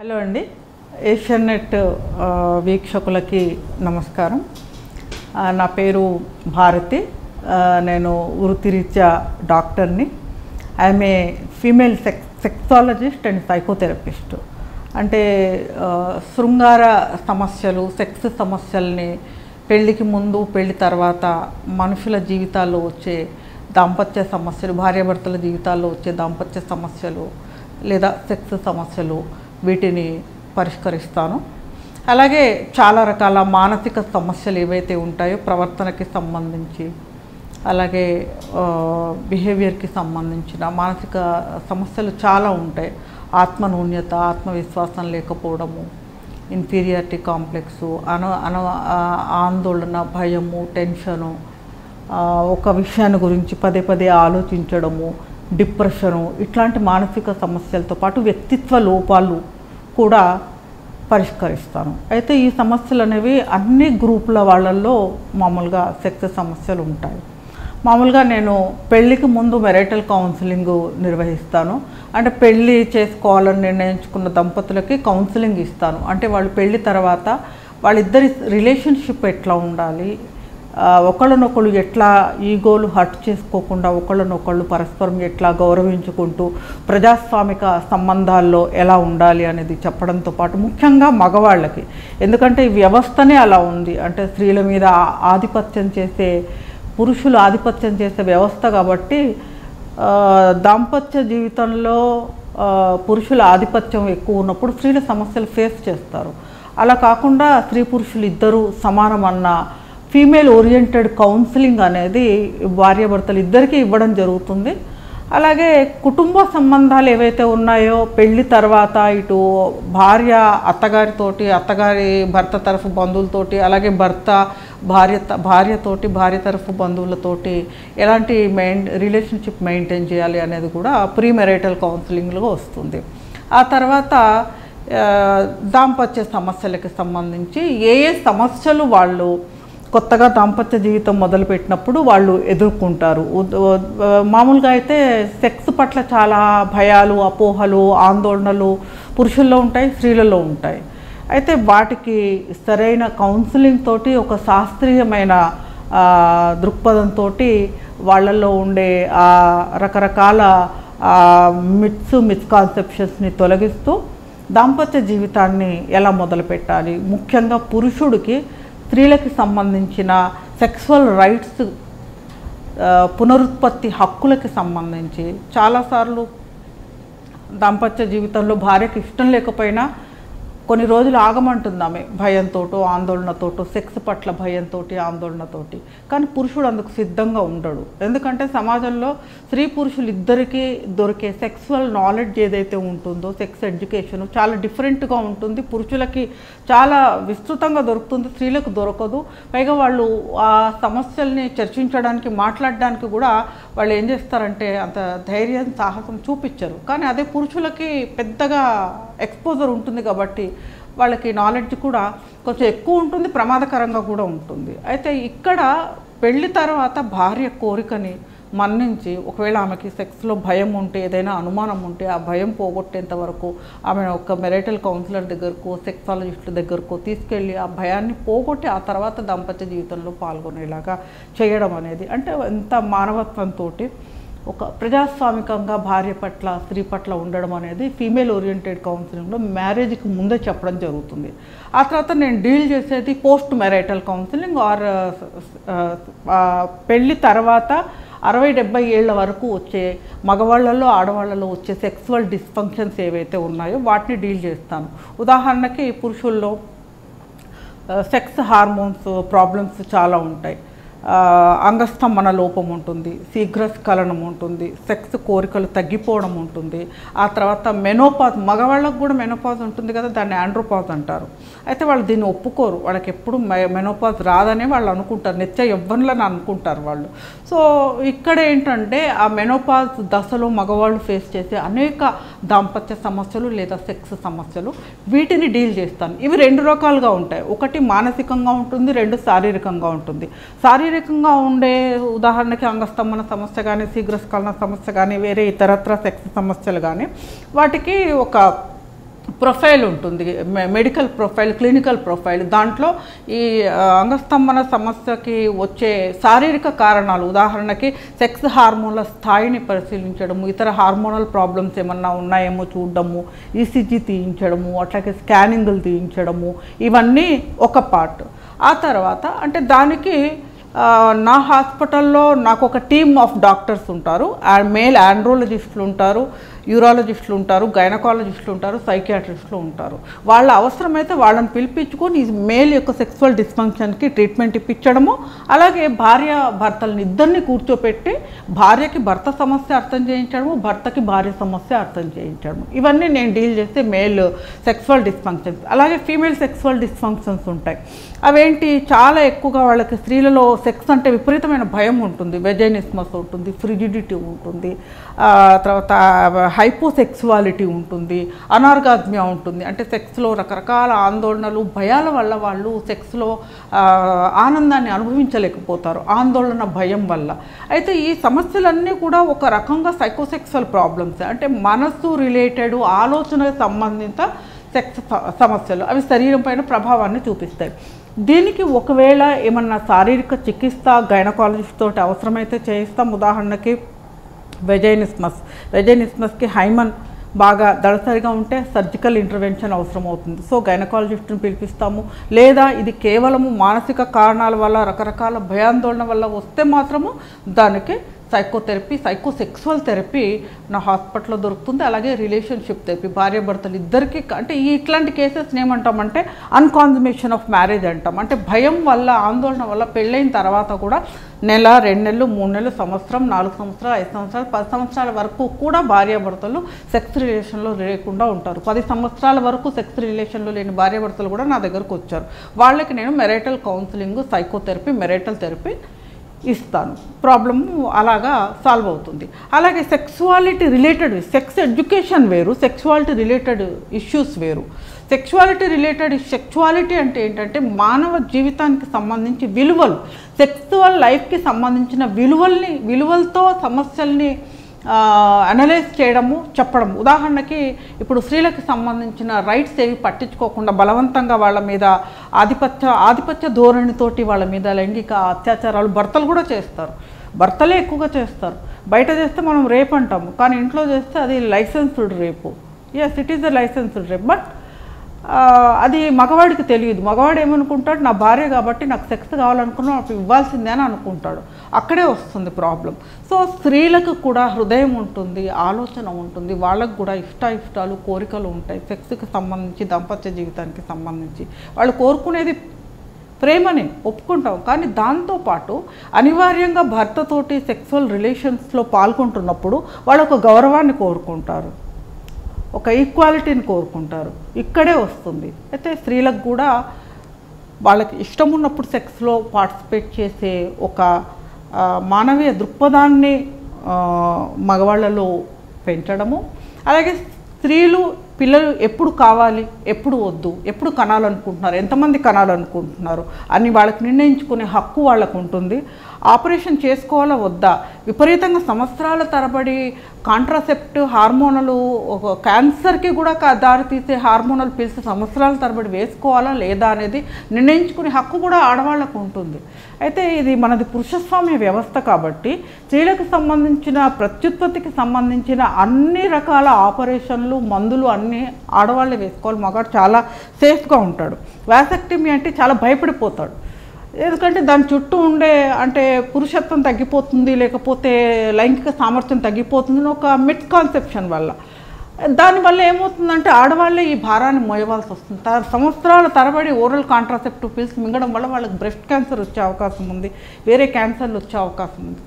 Hello అండి Asian net ఆ, వీక్షకులకి నమస్కారం ఆ, నా పేరు భారతి ఆ, నేను వృత్తిరీత్యా డాక్టర్ని I'm a female sex sexologist and psychotherapist అంటే ఆ, శృంగార సమస్యలు సెక్స్ సమస్యల్ని పెళ్ళికి ముందు పెళ్లి తర్వాత మనుషుల జీవితాల్లో వచ్చే దాంపత్య సమస్యలు భార్యాభర్తల జీవితాల్లో వచ్చే దాంపత్య సమస్యలు లేదా సెక్స్ సమస్యలు వీటిని పరిష్కరిస్తాను అలాగే చాలా రకాల మానసిక సమస్యలు ఏవైతే ఉంటాయో ప్రవర్తనకి సంబంధించి అలాగే బిహేవియర్కి సంబంధించిన మానసిక సమస్యలు చాలా ఉంటాయి ఆత్మనూన్యత ఆత్మవిశ్వాసం లేకపోవడము ఇన్ఫీరియారిటీ కాంప్లెక్సు అన అన ఆ- ఆందోళన భయము టెన్షను ఆ, ఒక విషయాన్ని గురించి పదే పదే ఆలోచించడము డిప్రెషను ఇట్లాంటి మానసిక సమస్యలతో పాటు వ్యక్తిత్వ లోపాలు కూడా పరిష్కరిస్తాను అయితే ఈ సమస్యలు అనేవి అన్ని గ్రూపుల వాళ్ళల్లో మామూలుగా సెక్స్ సమస్యలు ఉంటాయి మామూలుగా నేను పెళ్ళికి ముందు మెరైటల్ కౌన్సిలింగ్ నిర్వహిస్తాను అంటే పెళ్ళి చేసుకోవాలని నిర్ణయించుకున్న దంపతులకి కౌన్సిలింగ్ ఇస్తాను అంటే వాళ్ళు పెళ్ళి తర్వాత వాళ్ళిద్దరి రిలేషన్షిప్ ఎట్లా ఉండాలి ఆ, ఒకళ్ళనొకళ్ళు ఎట్లా ఈగోలు హర్ట్ చేసుకోకుండా ఒకళ్ళనొకళ్ళు పరస్పరం ఎట్లా గౌరవించుకుంటూ ప్రజాస్వామిక సంబంధాల్లో ఎలా ఉండాలి అనేది చెప్పడంతో పాటు ముఖ్యంగా మగవాళ్ళకి ఎందుకంటే ఈ వ్యవస్థనే అలా ఉంది అంటే స్త్రీల మీద ఆ- ఆధిపత్యం చేసే పురుషులు ఆధిపత్యం చేసే వ్యవస్థ కాబట్టి ఆ, దాంపత్య జీవితంలో ఆ, పురుషుల ఆధిపత్యం ఎక్కువ ఉన్నప్పుడు స్త్రీల సమస్యలు ఫేస్ చేస్తారు అలా కాకుండా స్త్రీ పురుషులు ఇద్దరూ సమానం అన్న ఫీమేల్ ఓరియంటెడ్ కౌన్సిలింగ్ అనేది భార్యాభర్తలు ఇద్దరికీ ఇవ్వడం జరుగుతుంది అలాగే కుటుంబ సంబంధాలు ఏవైతే ఉన్నాయో పెళ్లి తర్వాత ఇటు భార్య అత్తగారితోటి అత్తగారి భర్త తరఫు బంధువులతోటి అలాగే భర్త భార్య త- భార్యతోటి భార్య తరఫు బంధువులతోటి ఎలాంటి మెయిన్ రిలేషన్షిప్ మెయింటైన్ చేయాలి అనేది కూడా ప్రీ మెరైటల్ కౌన్సిలింగ్లో వస్తుంది ఆ తర్వాత ఆ, దాంపత్య సమస్యలకి సంబంధించి ఏ ఏ సమస్యలు వాళ్ళు కొత్తగా దాంపత్య జీవితం మొదలుపెట్టినప్పుడు వాళ్ళు ఎదుర్కొంటారు ఉద్- ఉద్- మామూలుగా అయితే సెక్స్ పట్ల చాలా భయాలు అపోహలు ఆందోళనలు పురుషుల్లో ఉంటాయి స్త్రీలలో ఉంటాయి అయితే వాటికి సరైన కౌన్సిలింగ్ తోటి ఒక శాస్త్రీయమైన ఆ, దృక్పథంతో వాళ్ళల్లో ఉండే ఆ రకరకాల మిత్స్ మిస్కాన్సెప్షన్స్ని తొలగిస్తూ దాంపత్య జీవితాన్ని ఎలా మొదలుపెట్టాలి ముఖ్యంగా పురుషుడికి స్త్రీలకి సంబంధించిన సెక్సువల్ రైట్స్ ఆ, పునరుత్పత్తి హక్కులకి సంబంధించి చాలాసార్లు దాంపత్య జీవితంలో భార్యకి ఇష్టం లేకపోయినా కొన్ని రోజులు ఆగమంటుంది ఆమె భయంతోటో ఆందోళనతోటో సెక్స్ పట్ల భయంతోటి ఆందోళనతోటి కానీ పురుషుడు అందుకు సిద్ధంగా ఉండడు ఎందుకంటే సమాజంలో స్త్రీ పురుషులు ఇద్దరికీ దొరికే సెక్సువల్ నాలెడ్జ్ ఏదైతే ఉంటుందో సెక్స్ ఎడ్యుకేషన్ చాలా డిఫరెంట్గా ఉంటుంది పురుషులకి చాలా విస్తృతంగా దొరుకుతుంది స్త్రీలకు దొరకదు పైగా వాళ్ళు ఆ సమస్యల్ని చర్చించడానికి మాట్లాడడానికి కూడా వాళ్ళు ఏం చేస్తారంటే అంత ధైర్యం సాహసం చూపించరు కానీ అదే పురుషులకి పెద్దగా ఎక్స్పోజర్ ఉంటుంది కాబట్టి వాళ్ళకి నాలెడ్జ్ కూడా కొంచెం ఎక్కువ ఉంటుంది ప్రమాదకరంగా కూడా ఉంటుంది అయితే ఇక్కడ పెళ్లి తర్వాత భార్య కోరికని మన్నించి ఒకవేళ ఆమెకి సెక్స్లో భయం ఉంటే ఏదైనా అనుమానం ఉంటే ఆ భయం పోగొట్టేంత వరకు ఆమె ఒక మెరైటల్ కౌన్సిలర్ దగ్గరకు సెక్సాలజిస్ట్ దగ్గరకు తీసుకెళ్ళి ఆ భయాన్ని పోగొట్టి ఆ తర్వాత దాంపత్య జీవితంలో పాల్గొనేలాగా చేయడం అనేది అంటే ఎంత మానవత్వంతో ఒక ప్రజాస్వామికంగా భార్య పట్ల స్త్రీ పట్ల ఉండడం అనేది ఫీమేల్ ఓరియంటెడ్ కౌన్సిలింగ్లో మ్యారేజ్కి ముందే చెప్పడం జరుగుతుంది ఆ తర్వాత నేను డీల్ చేసేది పోస్ట్ మ్యారైటల్ కౌన్సిలింగ్ ఆర్ పెళ్ళి తర్వాత అరవై డెబ్బై ఏళ్ళ వరకు వచ్చే మగవాళ్ళలో ఆడవాళ్ళలో వచ్చే సెక్సువల్ డిస్ఫంక్షన్స్ ఏవైతే ఉన్నాయో వాటిని డీల్ చేస్తాను ఉదాహరణకి పురుషుల్లో సెక్స్ హార్మోన్స్ ప్రాబ్లమ్స్ చాలా ఉంటాయి ఆ, అంగస్తంభన లోపం ఉంటుంది శీఘ్రస్ఖలనం ఉంటుంది సెక్స్ కోరికలు తగ్గిపోవడం ఉంటుంది ఆ తర్వాత మెనోపాజ్ మగవాళ్ళకు కూడా మెనోపాజ్ ఉంటుంది కదా దాన్ని ఆండ్రోపాజ్ అంటారు అయితే వాళ్ళు దీన్ని ఒప్పుకోరు వాళ్ళకి ఎప్పుడు మెనోపాజ్ రాదనే వాళ్ళు అనుకుంటారు నిత్య యవ్వనులని అనుకుంటారు వాళ్ళు సో ఇక్కడ ఏంటంటే ఆ మెనోపాజ్ దశలో మగవాళ్ళు ఫేస్ చేసే అనేక దాంపత్య సమస్యలు లేదా సెక్స్ సమస్యలు వీటిని డీల్ చేస్తాను ఇవి రెండు రకాలుగా ఉంటాయి ఒకటి మానసికంగా ఉంటుంది రెండు శారీరకంగా ఉంటుంది శారీరకంగా ఉండే ఉదాహరణకి అంగస్తంభన సమస్య కానీ శీఘ్రస్ఖలన సమస్య కానీ వేరే ఇతరత్ర సెక్స్ సమస్యలు కానీ వాటికి ఒక ప్రొఫైల్ ఉంటుంది మె- మెడికల్ ప్రొఫైల్ క్లినికల్ ప్రొఫైల్ దాంట్లో ఈ ఆ, అంగస్తంభన సమస్యకి వచ్చే శారీరక కారణాలు ఉదాహరణకి సెక్స్ హార్మోన్ల స్థాయిని పరిశీలించడము ఇతర హార్మోనల్ ప్రాబ్లమ్స్ ఏమన్నా ఉన్నాయేమో చూడడము ఈసీజీ తీయించడము అట్లాగే స్కానింగ్లు తీయించడము ఇవన్నీ ఒక పార్ట్ ఆ తర్వాత అంటే దానికి ఆ, నా హాస్పిటల్లో నాకు ఒక టీమ్ ఆఫ్ డాక్టర్స్ ఉంటారు మేల్ ఆండ్రోలజిస్టులు ఉంటారు యూరాలజిస్టులు ఉంటారు గైనకాలజిస్టులు ఉంటారు సైకియాట్రిస్టులు ఉంటారు వాళ్ళ అవసరమైతే వాళ్ళని పిలిపించుకొని ఈ మేల్ యొక్క సెక్సువల్ డిస్ఫంక్షన్కి ట్రీట్మెంట్ ఇప్పించడము అలాగే భార్య భర్తలను ఇద్దరిని కూర్చోపెట్టి భార్యకి భర్త సమస్య అర్థం చేయించడము భర్తకి భార్య సమస్య అర్థం చేయించడము ఇవన్నీ నేను డీల్ చేస్తే మేల్ సెక్సువల్ డిస్ఫంక్షన్స్ అలాగే ఫీమేల్ సెక్సువల్ డిస్ఫంక్షన్స్ ఉంటాయి అవేంటి చాలా ఎక్కువగా వాళ్ళకి స్త్రీలలో సెక్స్ అంటే విపరీతమైన భయం ఉంటుంది వెజైనిస్మస్ ఉంటుంది ఫ్రిజిడిటీ ఉంటుంది ఆ, తర్వాత హైపోసెక్సువాలిటీ ఉంటుంది అనార్గాజ్మియా ఉంటుంది అంటే సెక్స్లో రకరకాల ఆందోళనలు భయాల వల్ల వాళ్ళు సెక్స్లో ఆ, ఆనందాన్ని అనుభవించలేకపోతారు ఆందోళన భయం వల్ల అయితే ఈ సమస్యలన్నీ కూడా ఒక రకంగా సైకోసెక్సువల్ ప్రాబ్లమ్స్ అంటే మనస్సు రిలేటెడ్ ఆలోచనకు సంబంధిత సెక్స్ స- సమస్యలు అవి శరీరం పైన ప్రభావాన్ని చూపిస్తాయి దీనికి ఒకవేళ ఏమన్నా శారీరక చికిత్స గైనకాలజిస్ట్ తోటి అవసరమైతే చేయిస్తాం ఉదాహరణకి వెజైనిస్మస్ వెజైనిస్మస్కి హైమన్ బాగా దళసరిగా ఉంటే సర్జికల్ ఇంటర్వెన్షన్ అవసరం అవుతుంది సో గైనకాలజిస్ట్ని పిలిపిస్తాము లేదా ఇది కేవలము మానసిక కారణాల వల్ల రకరకాల భయాందోళన వల్ల వస్తే మాత్రము దానికి సైకోథెరపీ సైకోసెక్సువల్ థెరపీ నా హాస్పిటల్లో దొరుకుతుంది అలాగే రిలేషన్షిప్ థెరపీ భార్యాభర్తలు ఇద్దరికి అంటే ఈ ఇట్లాంటి కేసెస్ని ఏమంటామంటే అన్కాన్జుమేషన్ ఆఫ్ మ్యారేజ్ అంటాం అంటే భయం వల్ల ఆందోళన వల్ల పెళ్ళైన తర్వాత కూడా నెల రెండు నెలలు మూడు నెలలు సంవత్సరం నాలుగు సంవత్సరాలు ఐదు సంవత్సరాలు పది సంవత్సరాల వరకు కూడా భార్యాభర్తలు సెక్స్ రిలేషన్లో లేకుండా ఉంటారు పది సంవత్సరాల వరకు సెక్స్ రిలేషన్లో లేని భార్యాభర్తలు కూడా నా దగ్గరకు వచ్చారు వాళ్ళకి నేను marital counselling psychotherapy marital therapy ఇస్తాను ప్రాబ్లమ్ అలాగా సాల్వ్ అవుతుంది అలాగే సెక్సువాలిటీ రిలేటెడ్ సెక్స్ ఎడ్యుకేషన్ వేరు సెక్సువాలిటీ రిలేటెడ్ ఇష్యూస్ వేరు సెక్సువాలిటీ రిలేటెడ్ సెక్చువాలిటీ అంటే ఏంటంటే మానవ జీవితానికి సంబంధించి విలువలు సెక్సువల్ లైఫ్కి సంబంధించిన విలువల్ని విలువలతో సమస్యల్ని అనలైజ్ చేయడము చెప్పడం ఉదాహరణకి ఇప్పుడు స్త్రీలకు సంబంధించిన రైట్స్ ఏవి పట్టించుకోకుండా బలవంతంగా వాళ్ళ మీద ఆధిపత్య ఆధిపత్య ధోరణితోటి వాళ్ళ మీద లైంగిక అత్యాచారాలు భర్తలు కూడా చేస్తారు భర్తలే ఎక్కువగా చేస్తారు బయట చేస్తే మనం రేప్ అంటాము కానీ ఇంట్లో చేస్తే అది licensed rape yes it is the licensed rape but ఆ, అది మగవాడికి తెలియదు మగవాడు ఏమనుకుంటాడు నా భార్య కాబట్టి నాకు సెక్స్ కావాలనుకున్నా నాకు ఇవ్వాల్సిందే అని అనుకుంటాడు అక్కడే వస్తుంది ప్రాబ్లం సో స్త్రీలకు కూడా హృదయం ఉంటుంది ఆలోచన ఉంటుంది వాళ్ళకు కూడా ఇష్ట ఇష్టాలు కోరికలు ఉంటాయి సెక్స్కి సంబంధించి దాంపత్య జీవితానికి సంబంధించి వాళ్ళు కోరుకునేది ప్రేమని ఒప్పుకుంటాం కానీ దాంతోపాటు అనివార్యంగా భర్తతోటి సెక్సువల్ రిలేషన్స్లో పాల్గొంటున్నప్పుడు వాళ్ళు ఒక గౌరవాన్ని కోరుకుంటారు ఒక ఈక్వాలిటీని కోరుకుంటారు ఇక్కడే వస్తుంది అయితే స్త్రీలకు కూడా వాళ్ళకి ఇష్టం ఉన్నప్పుడు సెక్స్లో పార్టిసిపేట్ చేసే ఒక ఆ, మానవీయ దృక్పథాన్ని ఆ, మగవాళ్ళలో పెంచడము అలాగే స్త్రీలు పిల్లలు ఎప్పుడు కావాలి ఎప్పుడు వద్దు ఎప్పుడు కనాలనుకుంటున్నారు ఎంతమంది కనాలనుకుంటున్నారు అని వాళ్ళకి నిర్ణయించుకునే హక్కు వాళ్ళకు ఉంటుంది ఆపరేషన్ చేసుకోవాలా వద్దా విపరీతంగా సంవత్సరాల తరబడి కాంట్రాసెప్ట్ హార్మోనలు ఒక క్యాన్సర్కి కూడా కా- దారితీసే హార్మోనల్ పిల్స్ సంవత్సరాల తరబడి వేసుకోవాలా లేదా అనేది నిర్ణయించుకునే హక్కు కూడా ఆడవాళ్ళకు ఉంటుంది అయితే ఇది మనది పురుషస్వామ్య వ్యవస్థ కాబట్టి స్త్రీలకు సంబంధించిన ప్రత్యుత్పత్తికి సంబంధించిన అన్ని రకాల ఆపరేషన్లు మందులు అన్నీ ఆడవాళ్ళే వేసుకోవాలి మగాడు చాలా సేఫ్గా ఉంటాడు వ్యాసెక్టమీ అంటే చాలా భయపడిపోతాడు ఎందుకంటే దాని చుట్టూ ఉండే అంటే పురుషత్వం తగ్గిపోతుంది లేకపోతే లైంగిక సామర్థ్యం తగ్గిపోతుంది అని ఒక మిట్ కాన్సెప్షన్ వల్ల దానివల్ల ఏమవుతుందంటే ఆడవాళ్ళే ఈ భారాన్ని మోయవలసి వస్తుంది త- సంవత్సరాల తరబడి ఓరల్ కాంట్రాసెప్టివ్ పిల్స్ మింగడం వల్ల వాళ్ళకి బ్రెస్ట్ క్యాన్సర్ వచ్చే అవకాశం ఉంది వేరే క్యాన్సర్లు వచ్చే అవకాశం ఉంది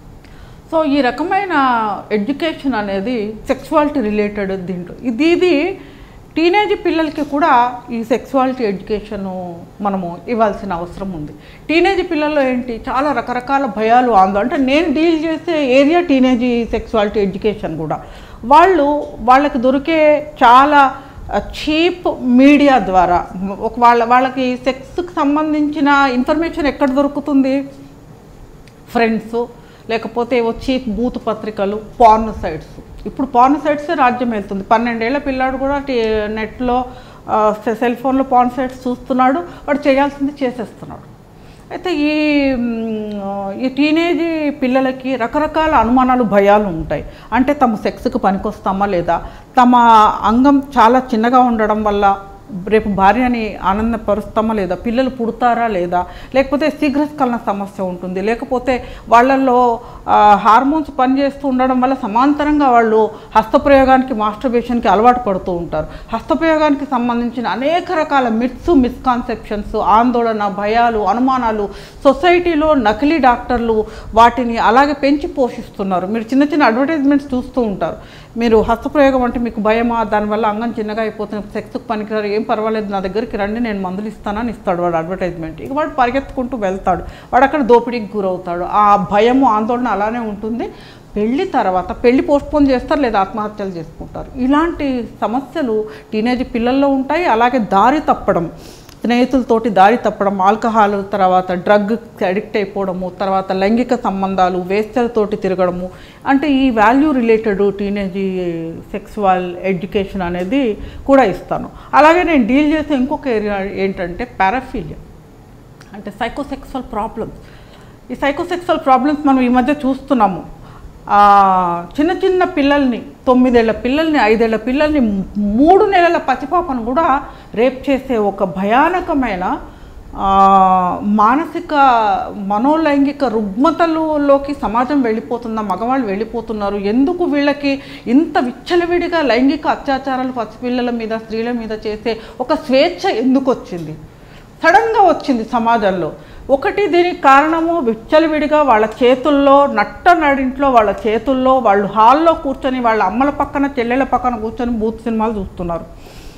సో ఈ రకమైన ఎడ్యుకేషన్ అనేది సెక్సువాలిటీ రిలేటెడ్ దీంట్లో ఇది ఇది టీనేజ్ పిల్లలకి కూడా ఈ సెక్సువాలిటీ ఎడ్యుకేషను మనము ఇవ్వాల్సిన అవసరం ఉంది టీనేజ్ పిల్లల్లో ఏంటి చాలా రకరకాల భయాలు ఆందోళన అంటే నేను డీల్ చేసే ఏరియా టీనేజ్ సెక్సువాలిటీ ఎడ్యుకేషన్ కూడా వాళ్ళు వాళ్ళకి దొరికే చాలా చీప్ మీడియా ద్వారా ఒక వాళ్ళ వాళ్ళకి సెక్స్కి సంబంధించిన ఇన్ఫర్మేషన్ ఎక్కడ దొరుకుతుంది ఫ్రెండ్స్ లేకపోతే ఏవో చీప్ బూత్ పత్రికలు పార్న్ సైట్స్ ఇప్పుడు పాన్ సైట్సే రాజ్యం వెళ్తుంది పన్నెండేళ్ల పిల్లాడు కూడా టీ- నెట్లో ఆ, సెల్ ఫోన్లో పాన్ సైట్స్ చూస్తున్నాడు వాడు చేయాల్సింది చేసేస్తున్నాడు అయితే ఈ మ్, ఈ టీనేజ్ పిల్లలకి రకరకాల అనుమానాలు భయాలు ఉంటాయి అంటే తమ సెక్స్కి పనికొస్తామా లేదా తమ అంగం చాలా చిన్నగా ఉండడం వల్ల రేపు భార్యని ఆనందపరుస్తామా లేదా పిల్లలు పుడతారా లేదా లేకపోతే శీఘ్రస్ఖలన సమస్య ఉంటుంది లేకపోతే వాళ్ళల్లో ఆ, హార్మోన్స్ పనిచేస్తూ ఉండడం వల్ల సమాంతరంగా వాళ్ళు హస్తప్రయోగానికి మాస్టర్బేషన్కి అలవాటు పడుతూ ఉంటారు హస్తప్రయోగానికి సంబంధించిన అనేక రకాల మిత్స్ మిస్కాన్సెప్షన్స్ ఆందోళన భయాలు అనుమానాలు సొసైటీలో నకిలీ డాక్టర్లు వాటిని అలాగే పెంచి పోషిస్తున్నారు మీరు చిన్న చిన్న అడ్వర్టైజ్మెంట్స్ చూస్తూ ఉంటారు మీరు హస్తప్రయోగం అంటే మీకు భయమా దానివల్ల అంగం చిన్నగా అయిపోతుంది సెక్స్కి పనికిరారు ఏం పర్వాలేదు నా దగ్గరికి రండి నేను మందులు ఇస్తానని ఇస్తాడు వాడు అడ్వర్టైజ్మెంట్ ఇక వాడు పరిగెత్తుకుంటూ వెళ్తాడు వాడు అక్కడ దోపిడీకి గురవుతాడు ఆ భయము ఆందోళన అలానే ఉంటుంది పెళ్లి తర్వాత పెళ్లి పోస్ట్పోన్ చేస్తారు లేదా ఆత్మహత్యలు చేసుకుంటారు ఇలాంటి సమస్యలు టీనేజ్ పిల్లల్లో ఉంటాయి అలాగే దారి తప్పడం స్నేహితులతోటి దారి తప్పడం ఆల్కహాల్ తర్వాత డ్రగ్ అడిక్ట్ అయిపోవడము తర్వాత లైంగిక సంబంధాలు వేస్తలతోటి తిరగడము అంటే ఈ value related teenage sexual education అనేది కూడా ఇస్తాను అలాగే నేను డీల్ చేసే ఇంకొక ఏరియా ఏంటంటే పారాఫీలియా అంటే సైకోసెక్సువల్ ప్రాబ్లమ్స్ ఈ సైకోసెక్సువల్ ప్రాబ్లమ్స్ మనం ఈ మధ్య చూస్తున్నాము ఆ, చిన్న చిన్న పిల్లల్ని తొమ్మిదేళ్ల పిల్లల్ని ఐదేళ్ల పిల్లల్ని మూడు నెలల పసిపాపను కూడా రేప్ చేసే ఒక భయానకమైన ఆ, మానసిక మనోలైంగిక రుగ్మతలలోకి సమాజం వెళ్ళిపోతుందా మగవాళ్ళు వెళ్ళిపోతున్నారు ఎందుకు వీళ్ళకి ఇంత విచ్చలవిడిగా లైంగిక అత్యాచారాలు పసిపిల్లల మీద స్త్రీల మీద చేసే ఒక స్వేచ్ఛ ఎందుకు వచ్చింది సడన్గా వచ్చింది సమాజంలో ఒకటి దీనికి కారణము విచ్చలవిడిగా వాళ్ళ చేతుల్లో నట్ట నడింట్లో వాళ్ళ చేతుల్లో వాళ్ళు హాల్లో కూర్చొని వాళ్ళ అమ్మల పక్కన చెల్లెల పక్కన కూర్చొని బూత్ సినిమాలు చూస్తున్నారు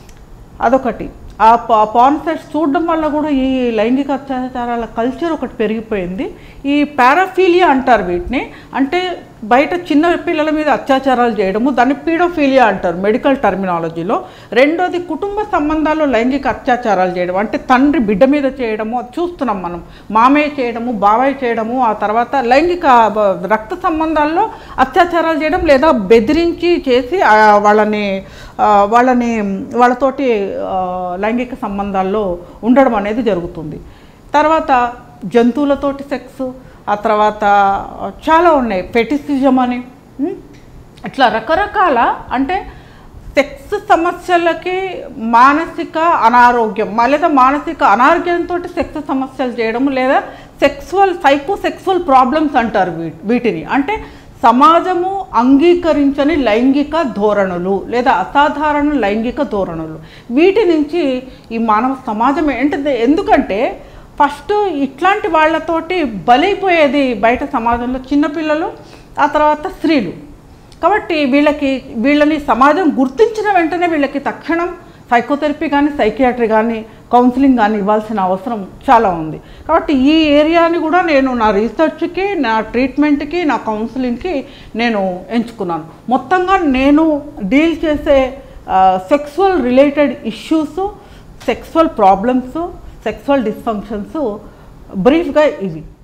అదొకటి ఆ పా- పాన్ సెట్స్ చూడడం వల్ల కూడా ఈ లైంగిక అత్యాచారాల కల్చర్ ఒకటి పెరిగిపోయింది ఈ పారాఫీలియా అంటారు వీటిని అంటే బయట చిన్న పిల్లల మీద అత్యాచారాలు చేయడము దాన్ని పీడోఫీలియా అంటారు మెడికల్ టర్మినాలజీలో రెండోది కుటుంబ సంబంధాల్లో లైంగిక అత్యాచారాలు చేయడం అంటే తండ్రి బిడ్డ మీద చేయడము అది చూస్తున్నాం మనం మామయ్య చేయడము బావయ్య చేయడము ఆ తర్వాత లైంగిక బ- రక్త సంబంధాల్లో అత్యాచారాలు చేయడం లేదా బెదిరించి చేసి ఆ, వాళ్ళని ఆ, వాళ్ళని వాళ్ళతోటి ఆ, లైంగిక సంబంధాల్లో ఉండడం అనేది జరుగుతుంది తర్వాత జంతువులతోటి సెక్స్ ఆ తర్వాత చాలా ఉన్నాయి ఫెటిసిజం అని ఉం? ఇట్లా రకరకాల అంటే సెక్స్ సమస్యలకి మానసిక అనారోగ్యం మా- లేదా మానసిక అనారోగ్యంతో సెక్స్ సమస్యలు చేయడం లేదా సెక్సువల్ సైకో సెక్సువల్ ప్రాబ్లమ్స్ అంటారు వీ- వీటిని అంటే సమాజము అంగీకరించని లైంగిక ధోరణులు లేదా అసాధారణ లైంగిక ధోరణులు వీటి నుంచి ఈ మానవ సమాజం ఏంటంటే ఎందుకంటే ఫస్ట్ ఇట్లాంటి వాళ్ళతోటి బలైపోయేది బయట సమాజంలో చిన్నపిల్లలు ఆ తర్వాత స్త్రీలు కాబట్టి వీళ్ళకి వీళ్ళని సమాజం గుర్తించిన వెంటనే వీళ్ళకి తక్షణం సైకోథెరపీ కానీ సైకియాట్రీ కానీ కౌన్సిలింగ్ కానీ ఇవ్వాల్సిన అవసరం చాలా ఉంది కాబట్టి ఈ ఏరియాని కూడా నేను నా రీసెర్చ్కి నా ట్రీట్మెంట్కి నా కౌన్సిలింగ్కి నేను ఎంచుకున్నాను మొత్తంగా నేను డీల్ చేసే sexual related issues sexual problems sexual dysfunctions బ్రీఫ్గా ఇవి